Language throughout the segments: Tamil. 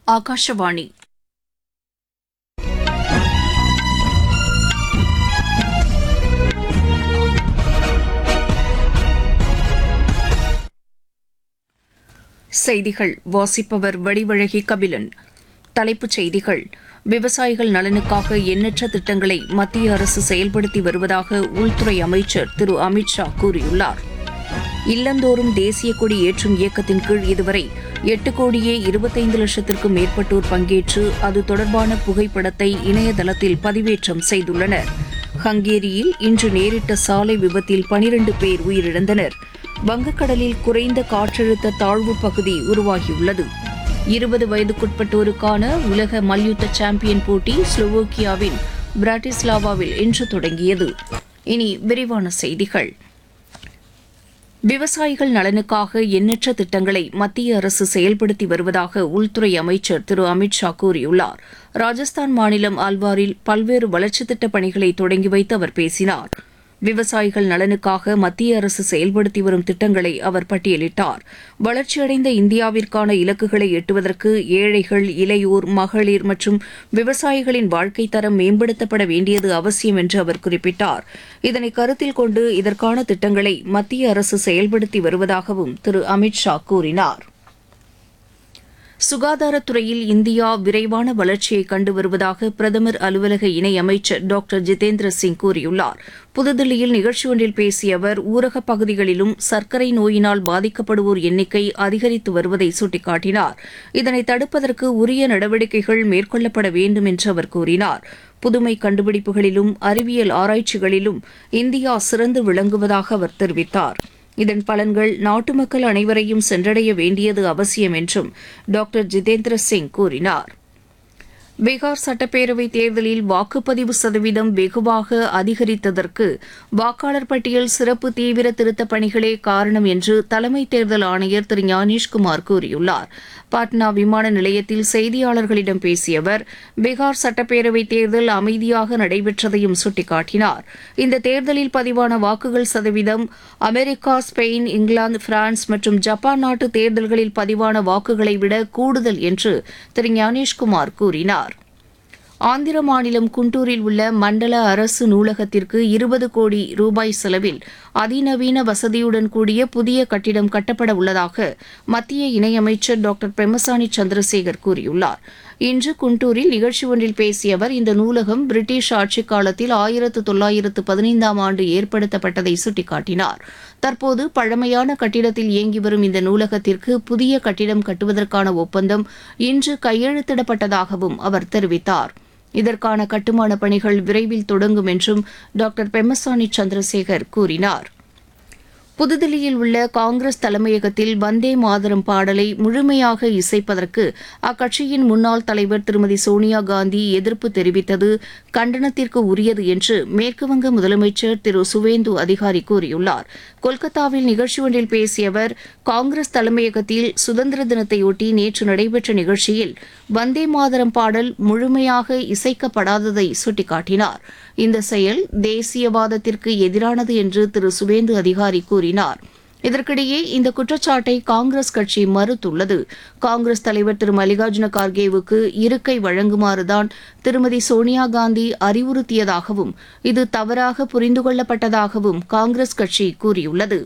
ಆಕಾಶವಾಣಿ செய்திகள் வாசிப்பவர் வடிவழகி கபிலன் தலைப்புச் செய்திகள் விவசாயிகள் நலனுக்காக எண்ணற்ற திட்டங்களை மத்திய அரசு செயல்படுத்தி வருவதாக உள்துறை அமைச்சர் திரு அமித் ஷா கூறியுள்ளார் இல்லந்தோறும் தேசிய கொடி ஏற்றும் இயக்கத்தின் கீழ் இதுவரை எட்டு கோடியே இருபத்தைந்து லட்சத்திற்கும் மேற்பட்டோர் பங்கேற்று அது தொடர்பான புகைப்படத்தை இணையதளத்தில் பதிவேற்றம் செய்துள்ளனர் ஹங்கேரியில் இன்று நேரிட்ட சாலை விபத்தில் பனிரண்டு பேர் உயிரிழந்தனர் வங்கக்கடலில் குறைந்த காற்றழுத்த தாழ்வு பகுதி உருவாகியுள்ளது இருபது வயதுக்குட்பட்டோருக்கான உலக மல்யுத்த சாம்பியன் போட்டி ஸ்லோவோக்கியாவின் பிராட்டிஸ்லாவாவில் இன்று தொடங்கியது இனி விரிவான செய்திகள் விவசாயிகள் நலனுக்காக எண்ணற்ற திட்டங்களை மத்திய அரசு செயல்படுத்தி வருவதாக உள்துறை அமைச்சர் திரு அமித் ஷா கூறியுள்ளார் ராஜஸ்தான் மாநிலம் அல்வாரில் பல்வேறு வளர்ச்சித் திட்டப் பணிகளை தொடங்கி வைத்து அவர் பேசினார் விவசாயிகள் நலனுக்காக மத்திய அரசு செயல்படுத்தி வரும் திட்டங்களை அவர் பட்டியலிட்டார் வளர்ச்சியடைந்த இந்தியாவிற்கான இலக்குகளை எட்டுவதற்கு ஏழைகள் இளையோர் மகளிர் மற்றும் விவசாயிகளின் வாழ்க்கை தரம் மேம்படுத்தப்பட வேண்டியது அவசியம் என்று அவர் குறிப்பிட்டார் இதனை கருத்தில் கொண்டு இதற்கான திட்டங்களை மத்திய அரசு செயல்படுத்தி வருவதாகவும் திரு அமித் ஷா கூறினார் சுகாதாரத்துறையில் இந்தியா விரைவான வளர்ச்சியை கண்டு வருவதாக பிரதமர் அலுவலக இணையமைச்சர் டாக்டர் ஜிதேந்திர சிங் கூறியுள்ளார் புதுதில்லியில் நிகழ்ச்சி ஒன்றில் பேசிய அவர் ஊரகப் பகுதிகளிலும் சர்க்கரை நோயினால் பாதிக்கப்படுவோர் எண்ணிக்கை அதிகரித்து வருவதை சுட்டிக்காட்டினார் இதனை தடுப்பதற்கு உரிய நடவடிக்கைகள் மேற்கொள்ளப்பட வேண்டும் என்று அவர் கூறினார் புதுமை கண்டுபிடிப்புகளிலும் அறிவியல் ஆராய்ச்சிகளிலும் இந்தியா சிறந்து விளங்குவதாக அவர் தெரிவித்தார் இதன் பலன்கள் நாட்டு மக்கள் அனைவரையும் சென்றடைய வேண்டியது அவசியம் என்றும் டாக்டர் ஜிதேந்திர சிங் கூறினார் பீகார் சட்டப்பேரவைத் தேர்தலில் வாக்குப்பதிவு சதவீதம் வெகுவாக அதிகரித்ததற்கு வாக்காளர் பட்டியல் சிறப்பு தீவிர திருத்தப் பணிகளே காரணம் என்று தலைமை தேர்தல் ஆணையர் திரு ஞானேஷ்குமார் கூறியுள்ளார் பாட்னா விமான நிலையத்தில் செய்தியாளர்களிடம் பேசிய அவர் பீகார் சட்டப்பேரவைத் தேர்தல் அமைதியாக நடைபெற்றதையும் சுட்டிக்காட்டினார் இந்த தேர்தலில் பதிவான வாக்குகள் சதவீதம் அமெரிக்கா ஸ்பெயின் இங்கிலாந்து பிரான்ஸ் மற்றும் ஜப்பான் நாட்டு தேர்தல்களில் பதிவான வாக்குகளை விட கூடுதல் என்று திரு ஞானேஷ்குமார் கூறினார் ஆந்திர மாநிலம் குண்டூரில் உள்ள மண்டல அரசு நூலகத்திற்கு இருபது கோடி ரூபாய் செலவில் அதிநவீன வசதியுடன் கூடிய புதிய கட்டிடம் கட்டப்பட உள்ளதாக மத்திய இணையமைச்சர் டாக்டர் பெம்மசானி சந்திரசேகர் கூறியுள்ளார் இன்று குண்டூரில் நிகழ்ச்சி ஒன்றில் பேசிய அவர் இந்த நூலகம் பிரிட்டிஷ் ஆட்சிக் காலத்தில் ஆயிரத்து தொள்ளாயிரத்து பதினைந்தாம் ஆண்டு ஏற்படுத்தப்பட்டதை சுட்டிக்காட்டினார் தற்போது பழமையான கட்டிடத்தில் இயங்கி வரும் இந்த நூலகத்திற்கு புதிய கட்டிடம் கட்டுவதற்கான ஒப்பந்தம் இன்று கையெழுத்திடப்பட்டதாகவும் அவர் தெரிவித்தார் இதற்கான கட்டுமான பணிகள் விரைவில் தொடங்கும் என்றும் டாக்டர் பெம்மசானி சந்திரசேகர் கூறினார் புதுதில்லியில் உள்ள காங்கிரஸ் தலைமையகத்தில் வந்தே மாதரம் பாடலை முழுமையாக இசைப்பதற்கு அக்கட்சியின் முன்னாள் தலைவர் திருமதி சோனியா காந்தி எதிர்ப்பு தெரிவித்தது கண்டனத்திற்கு உரியது என்று மேற்குவங்க முதலமைச்சர் திரு சுவேந்து அதிகாரி கூறியுள்ளார் கொல்கத்தாவில் நிகழ்ச்சி ஒன்றில் பேசிய அவர் காங்கிரஸ் தலைமையகத்தில் சுதந்திர தினத்தையொட்டி நேற்று நடைபெற்ற நிகழ்ச்சியில் வந்தே மாதரம் பாடல் முழுமையாக இசைக்கப்படாததை சுட்டிக்காட்டினார் இந்த செயல் தேசியவாதத்திற்கு எதிரானது என்று திரு சுவேந்து அதிகாரி கூறினார் இதற்கிடையே இந்த குற்றச்சாட்டை காங்கிரஸ் கட்சி மறுத்துள்ளது காங்கிரஸ் தலைவர் திரு மல்லிகார்ஜுன கார்கேவுக்கு இருக்கை வழங்குமாறுதான் திருமதி சோனியா காந்தி அறிவுறுத்தியதாகவும் இது தவறாக புரிந்து கொள்ளப்பட்டதாகவும் காங்கிரஸ் கட்சி கூறியுள்ளது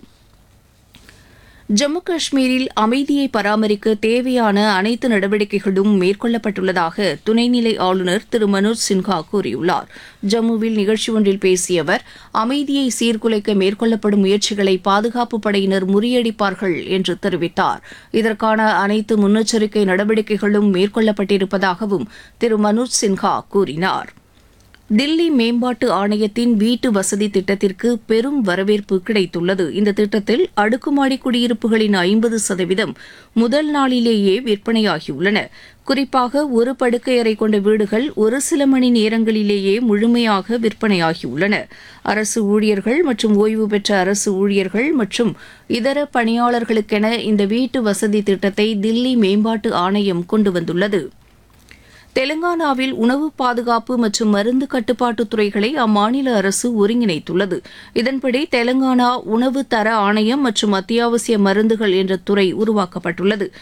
ஜம்மு காஷ்மீரில் அமைதியை பராமரிக்க தேவையான அனைத்து நடவடிக்கைகளும் மேற்கொள்ளப்பட்டுள்ளதாக துணைநிலை ஆளுநர் திரு மனோஜ் சின்ஹா கூறியுள்ளார் ஜம்முவில் நிகழ்ச்சி ஒன்றில் பேசிய அவர் அமைதியை சீர்குலைக்க மேற்கொள்ளப்படும் முயற்சிகளை பாதுகாப்பு படையினர் முறியடிப்பார்கள் என்று தெரிவித்தார் இதற்கான அனைத்து முன்னெச்சரிக்கை நடவடிக்கைகளும் மேற்கொள்ளப்பட்டிருப்பதாகவும் திரு மனோஜ் சின்ஹா கூறினார் தில்லி மேம்பாட்டு ஆணையத்தின் வீட்டு வசதி திட்டத்திற்கு பெரும் வரவேற்பு கிடைத்துள்ளது இந்த திட்டத்தில் அடுக்குமாடி குடியிருப்புகளின் ஐம்பது சதவீதம் முதல் நாளிலேயே விற்பனையாகியுள்ளன குறிப்பாக ஒரு படுக்கை அறை கொண்ட வீடுகள் ஒரு சில மணி நேரங்களிலேயே முழுமையாக விற்பனையாகியுள்ளன அரசு ஊழியர்கள் மற்றும் ஓய்வு பெற்ற அரசு ஊழியர்கள் மற்றும் இதர பணியாளர்களுக்கென இந்த வீட்டு வசதி திட்டத்தை தில்லி மேம்பாட்டு ஆணையம் கொண்டு வந்துள்ளது தெலங்கானாவில் உணவு பாதுகாப்பு மற்றும் மருந்து கட்டுப்பாட்டு துறைகளை அம்மாநில அரசு ஒருங்கிணைத்துள்ளது இதன்படி தெலங்கானா உணவு தர ஆணையம் மற்றும் அத்தியாவசிய மருந்துகள் என்ற துறை உருவாக்கப்பட்டுள்ளது